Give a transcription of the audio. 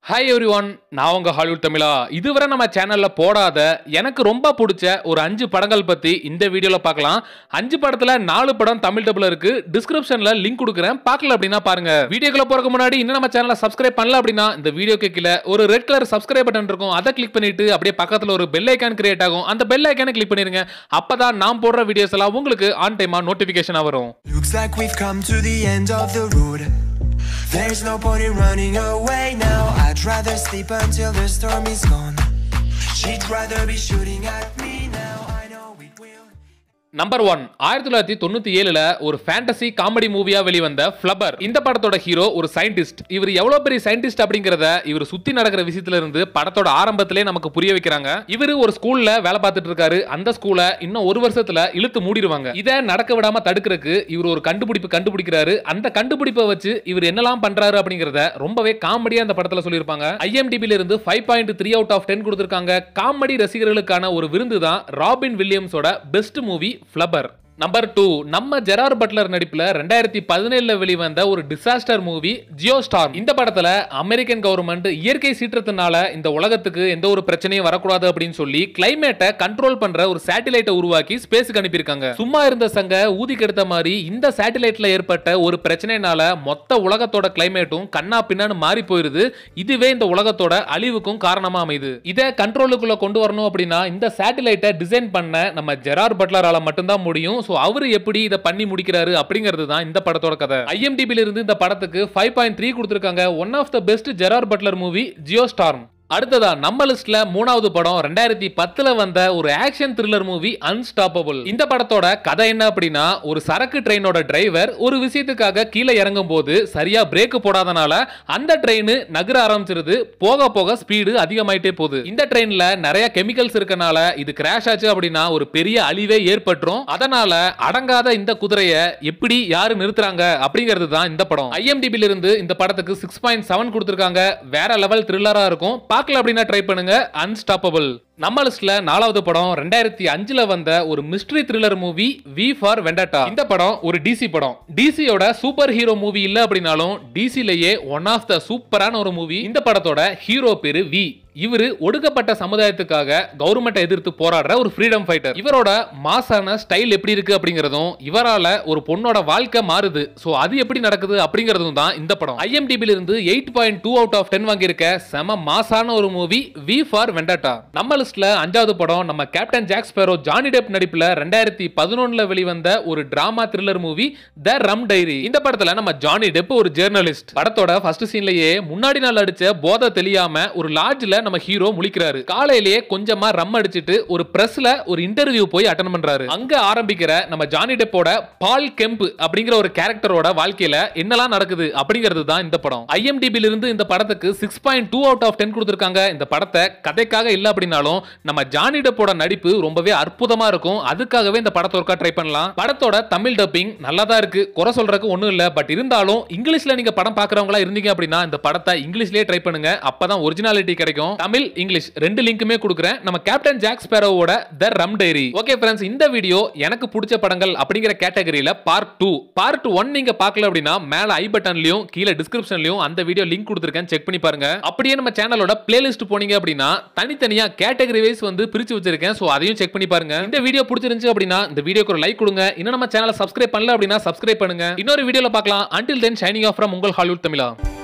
Hi every one நான் உங்க Hollywood தமிழா இதுவரை நம்ம சேனல்ல போடாத எனக்கு ரொம்ப பிடிச்ச ஒரு அஞ்சு படங்கள் பத்தி இந்த வீடியோல பார்க்கலாம் அஞ்சு படத்துல நாலு படம் தமிழ் டபுள் இருக்கு டிஸ்கிரிப்ஷன்ல லிங்க் கொடுக்குறேன் பார்க்கல அப்படின்னா பாருங்க வீடியோக்குள்ள போறதுக்கு முன்னாடி இன்னும் நம்ம சேனலை சப்ஸ்கிரைப் பண்ணல அப்படின்னா இந்த வீடியோக்கு கீழே ஒரு ரெட் கலர் சப்ஸ்கிரைப் பட்டன் இருக்கும் அதை கிளிக் பண்ணிட்டு அப்படியே பக்கத்துல ஒரு பெல் ஐக்கான் கிரியேட் ஆகும் அந்த பெல் ஐக்கானை கிளிக் பண்ணிருங்க அப்பதான் நான் போடுற வீடியோஸ் எல்லாம் உங்களுக்கு ஆன் டைமா நோட்டிபிகேஷன் வரும் Looks like we've come to the end of the road. There's no point in running away now. I'd rather sleep until the storm is gone. She'd rather be shooting at me now. I know it will. Number one ஆயிரத்தி தொள்ளாயிரத்தி தொண்ணூத்தி ஏழுல ஒரு fantasy comedy மூவியா வெளிவந்த ஃபிளபர் இந்த படத்தோட hero ஒரு சயின்டிஸ்ட் இவர் எவ்வளவு பெரிய சயின்டிஸ்ட் அப்படிங்கறத இவர் சுத்தி நடக்கிற விஷயத்துல இருந்து படத்தோட ஆரம்பத்திலே நமக்கு புரிய வைக்கிறாங்க இவர் ஒரு ஸ்கூல்ல வேலை பார்த்துட்டு இருக்காரு அந்த ஸ்கூலை இன்னும் ஒரு வருஷத்துல இழுத்து மூடிடுவாங்க இதை நடக்க விடாம தடுக்கிறதுக்கு இவர் ஒரு கண்டுபிடிப்பு கண்டுபிடிக்கிறாரு அந்த கண்டுபிடிப்பை வச்சு இவர் என்னெல்லாம் பண்றாரு அப்படிங்கறத ரொம்பவே காமெடியா அந்த படத்துல சொல்லியிருப்பாங்க ஐஎம்டிபில இருந்து five point three out of ten கொடுத்திருக்காங்க காமெடி ரசிகர்களுக்கான ஒரு விருது தான் ராபின் வில்லியம்ஸோட best movie Flubber number two நம்ம ஜெரார் பட்லர் நடிப்புல ரெண்டாயிரத்தி பதினேழுல வெளிவந்த ஒரு டிசாஸ்டர் மூவி ஜியோ ஸ்டார் இந்த படத்துல அமெரிக்கன் கவர்மெண்ட் இயற்கை சீற்றத்தினால இந்த உலகத்துக்கு எந்த ஒரு பிரச்சனையும் வரக்கூடாது அப்படின்னு சொல்லி கிளைமேட்டை கண்ட்ரோல் பண்ற ஒரு சேட்டிலைட்டை உருவாக்கி ஸ்பேஸுக்கு அனுப்பியிருக்காங்க சும்மா இருந்த சங்க ஊதி கெடுத்த மாதிரி இந்த சேட்டிலைட்ல ஏற்பட்ட ஒரு பிரச்சனைனால மொத்த உலகத்தோட கிளைமேட்டும் கண்ணா பின்னான்னு மாறி போயிருது இதுவே இந்த உலகத்தோட அழிவுக்கும் காரணமா அமையுது இதை கண்ட்ரோலுக்குள்ள கொண்டு வரணும் அப்படின்னா இந்த சேட்டிலைட்டை டிசைன் பண்ண நம்ம ஜெரார் பட்லரால மட்டும்தான் முடியும் ஸோ அவரு எப்படி இதை பண்ணி முடிக்கிறாரு அப்படிங்கிறது தான் இந்த படத்தோட கதை ஐஎம்டிபில இருந்து இந்த படத்துக்கு ஃபைவ் பாயிண்ட் த்ரீ கொடுத்துருக்காங்க one of the best Gerard Butler movie Geostorm அடுத்ததா நம்ம லிஸ்ட்ல மூணாவது படம் ரெண்டாயிரத்தி பத்துல வந்த ஒரு ஆக்ஷன் த்ரில்லர் மூவி அன்ஸ்டாப்பபிள் இந்த படத்தோட கதை என்ன அப்படின்னா ஒரு சரக்கு ட்ரெயினோட டிரைவர் ஒரு விஷயத்துக்காக கீழே இறங்கும் போது சரியா பிரேக் போடாதனால அந்த ட்ரெயின் நகர ஆரம்பிச்சிருது போக போக ஸ்பீடு அதிகமாயிட்டே போகுது இந்த ட்ரெயின்ல நிறைய கெமிக்கல்ஸ் இருக்கனால இது கிராஷ் ஆச்சு அப்படின்னா ஒரு பெரிய அழிவே ஏற்பட்டுரும் அதனால அடங்காத இந்த குதிரையை எப்படி யாரு நிறுத்துறாங்க அப்படிங்கிறது தான் இந்த படம் ஐஎம்டிபில இருந்து இந்த படத்துக்கு சிக்ஸ் பாயிண்ட் செவன் கொடுத்துருக்காங்க வேற லெவல் த்ரில்லரா இருக்கும் பார்க்கல அப்படின்னா ட்ரை பண்ணுங்க அன்ஸ்டாப்பபிள் நம்ம லிஸ்ட்ல நாலாவது படம் ரெண்டாயிரத்தி அஞ்சுல வந்த ஒரு mystery thriller movie V for Vendetta இந்த படம் ஒரு டிசி படம் டிசியோட சூப்பர் ஹீரோ மூவி இல்ல அப்படின்னாலும் டிசிலேயே ஒன் ஆஃப் த சூப்பரான ஒரு மூவி இந்த படத்தோட ஹீரோ பேரு வி இவரு ஒடுக்கப்பட்ட சமுதாயத்துக்காக கவர்மெண்ட்டை எதிர்த்து போராடுற ஒரு ஃப்ரீடம் ஃபைட்டர் இவரோட மாசான ஸ்டைல் எப்படி இருக்கு அப்படிங்கறதும் இவரால ஒரு பொண்ணோட வாழ்க்கை மாறுது சோ அது எப்படி நடக்குது அப்படிங்கறதும் தான் இந்த படம் ஐஎம்டிபில இருந்து eight point two out of ten வாங்கியிருக்க செம மாசான ஒரு மூவி வி ஃபார் வெண்டட்டா நம்ம லிஸ்ட்ல அஞ்சாவது படம் நம்ம Captain Jack Sparrow Johnny Depp நடிப்புல ரெண்டாயிரத்தி பதினொன்னுல வெளிவந்த ஒரு drama thriller movie The Rum Diary இந்த படத்துல நம்ம ஜானி டெப் ஒரு ஜேர்னலிஸ்ட் படத்தோட ஃபர்ஸ்ட் சீன்லயே முன்னாடி நாள் அடிச்ச போதை தெரியாம ஒரு லாட்ஜ்ல நம்ம ஹீரோ முழிக்கிறாரு காலையிலேயே கொஞ்சமா ரம் அடிச்சிட்டு ஒரு பிரஸ்ல ஒரு இன்டர்வியூ போய் அட்டன் பண்றாரு அங்க ஆரம்பிக்கிற நம்ம ஜானி டெப்போட பால் கெம்ப் அப்படிங்கிற ஒரு கேரக்டரோட வாழ்க்கையில என்னெல்லாம் நடக்குது அப்படிங்கிறது தான் இந்த படம் ஐஎம்டிபில இருந்து இந்த படத்துக்கு six point two out of ten கொடுத்துருக்காங்க இந்த படத்தை கதைக்காக இல்ல அப்படின்னாலும் நம்ம ஜானி டெப்போட நடிப்பு ரொம்பவே அற்புதமா இருக்கும் அதுக்காகவே இந்த படத்தை ஒருக்கா ட்ரை பண்ணலாம் படத்தோட தமிழ் டப்பிங் நல்லா தான் இருக்கு குறை சொல்றதுக்கு ஒண்ணும் இல்ல பட் இருந்தாலும் இங்கிலீஷ்ல நீங்க படம் பாக்குறவங்களா இருந்தீங்க அப்படின்னா இந்த படத்தை இங்கிலீஷ்லயே ட்ரை பண்ணுங்க அப்பதான் ஒரிஜினாலிட்டி கிடைக்கும் தமிழ் இங்கிலீஷ் ரெண்டு லிங்க்குமே கொடுக்குறேன் நம்ம கேப்டன் ஜாக் ஸ்பேரோவோட The Rum Diary okay friends இந்த வீடியோ எனக்கு பிடிச்ச படங்கள் அப்படிங்கிற கேட்டகரியில பார்ட் டூ பார்ட் ஒன் நீங்க பார்க்கல அப்படின்னா மேல ஐ பட்டன்லயும் கீழே டிஸ்கிரிப்ஷன்லயும் அந்த வீடியோ லிங்க் கொடுத்துருக்கேன் செக் பண்ணி பாருங்க அப்படியே நம்ம சேனலோட பிளேலிஸ்ட் போனீங்க அப்படின்னா தனித்தனியா கேட்டகரி வைஸ் வந்து பிரிச்சு வச்சிருக்கேன் ஸோ அதையும் செக் பண்ணி பாருங்க இந்த வீடியோ பிடிச்சிருந்துச்சு அப்படின்னா இந்த வீடியோக்கு ஒரு லைக் கொடுங்க இன்னும் நம்ம சேனலை சப்ஸ்கிரைப் பண்ணல அப்படின்னா சப்ஸ்கிரைப் பண்ணுங்க இன்னொரு வீடியோல பார்க்கலாம் until then shining off from உங்கள் ஹாலிவுட் தமிழா